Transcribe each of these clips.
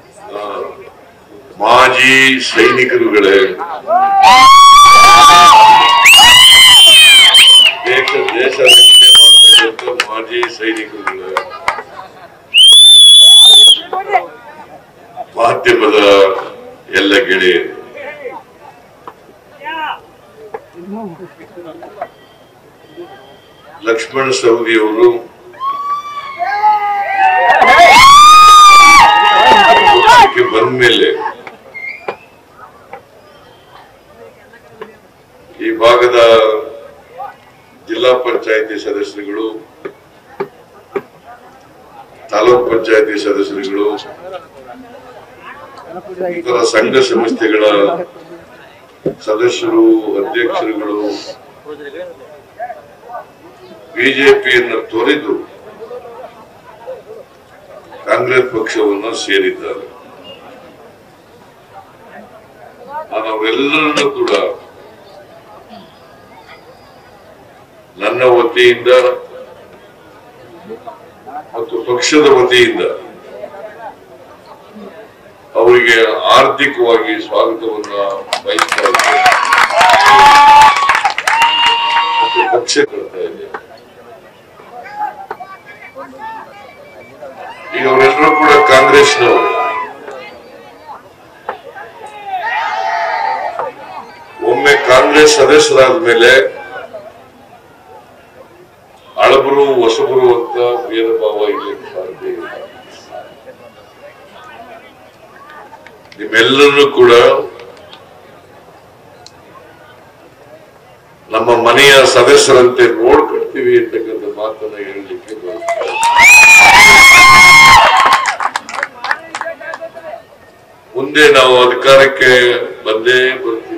ಆ, ಮಾಜಿ ಸೈನಿಕರುಗಳೇ ದೇಶ ದೇಶ ರಕ್ಷಣೆ ಮಾಡ್ತಕ್ಕಂಥ ಮಾಜಿ ಸೈನಿಕರುಗಳೇ ಮಾಧ್ಯಮದ ಎಲ್ಲ ಗೆಳೆಯರು ಲಕ್ಷ್ಮಣ ಸವದಿಯವರು ಪಕ್ಷಕ್ಕೆ ಬಂದ್ಮೇಲೆ ಈ ಭಾಗದ ಜಿಲ್ಲಾ ಪಂಚಾಯತಿ ಸದಸ್ಯರುಗಳು ತಾಲೂಕ್ ಪಂಚಾಯತಿ ಸದಸ್ಯರುಗಳು ಇತರ ಸಂಘ ಸಂಸ್ಥೆಗಳ ಸದಸ್ಯರು ಅಧ್ಯಕ್ಷರುಗಳು ಬಿಜೆಪಿಯನ್ನು ತೊರೆದು ಕಾಂಗ್ರೆಸ್ ಪಕ್ಷವನ್ನು ಸೇರಿದ್ದಾರೆ ನಾನು ಅವರೆಲ್ಲರನ್ನೂ ಕೂಡ ನನ್ನ ವತಿಯಿಂದ ಮತ್ತು ಪಕ್ಷದ ವತಿಯಿಂದ ಅವರಿಗೆ ಆರ್ಥಿಕವಾಗಿ ಸ್ವಾಗತವನ್ನ ಬಯಸ್ತಾ ಇದ್ದೇನೆ ಮತ್ತು ಪಕ್ಷ ಕೊಡ್ತಾ ಇದ್ದೇನೆ ಈಗ ಅವರೆಲ್ಲರೂ ಕೂಡ ಕಾಂಗ್ರೆಸ್ನವರು ಒಮ್ಮೆ ಕಾಂಗ್ರೆಸ್ ಸದಸ್ಯರಾದ ಮೇಲೆ ಹಳಬರು ಹೊಸಬರು ಅಂತ ಭೇದ ಭಾವ ಇರ್ಲಿಕ್ಕೆ ಸಾಧ್ಯ ಇಲ್ಲ ನಿಮ್ಮೆಲ್ಲರನ್ನು ಕೂಡ ನಮ್ಮ ಮನೆಯ ಸದಸ್ಯರಂತೆ ನೋಡ್ಕೊಳ್ತೀವಿ ಅಂತಕ್ಕಂಥ ಮಾತನ್ನ ಹೇಳಲಿಕ್ಕೆ ಬಯಸ್ತೇನೆ. ಮುಂದೆ ನಾವು ಅಧಿಕಾರಕ್ಕೆ ಬಂದೇ ಬರ್ತೀವಿ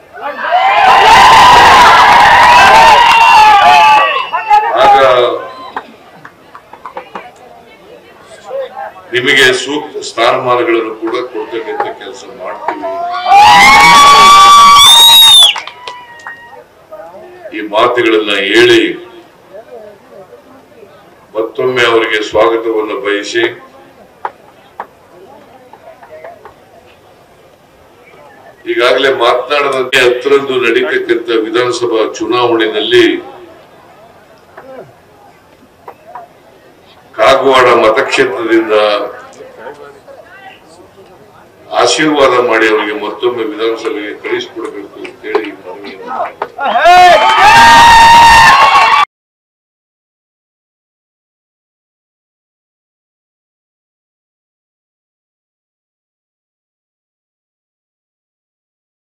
ಆಗ ನಿಮಗೆ ಸೂಕ್ತ ಸ್ಥಾನಮಾನಗಳನ್ನು ಕೂಡ ಕೊಡ್ತಕ್ಕಂಥ ಕೆಲಸ ಮಾಡ್ತೀವಿ ಈ ಮಾತುಗಳನ್ನ ಹೇಳಿ ಮತ್ತೊಮ್ಮೆ ಅವರಿಗೆ ಸ್ವಾಗತವನ್ನು ಬಯಸಿ ಈಗಾಗಲೇ ಮಾತನಾಡದಂತೆ ಹತ್ತರಂದು ನಡೀತಕ್ಕಂಥ ವಿಧಾನಸಭಾ ಚುನಾವಣೆಯಲ್ಲಿ ಕಾಗವಾಡ ಮತಕ್ಷೇತ್ರದಿಂದ ಆಶೀರ್ವಾದ ಮಾಡಿ ಅವರಿಗೆ ಮತ್ತೊಮ್ಮೆ ವಿಧಾನಸಭೆಗೆ ಕಳಿಸಿಕೊಡಬೇಕು ಅಂತೇಳಿ ಈ ಮನವಿಯನ್ನು ಮಾಡಿದ್ದೇನೆ.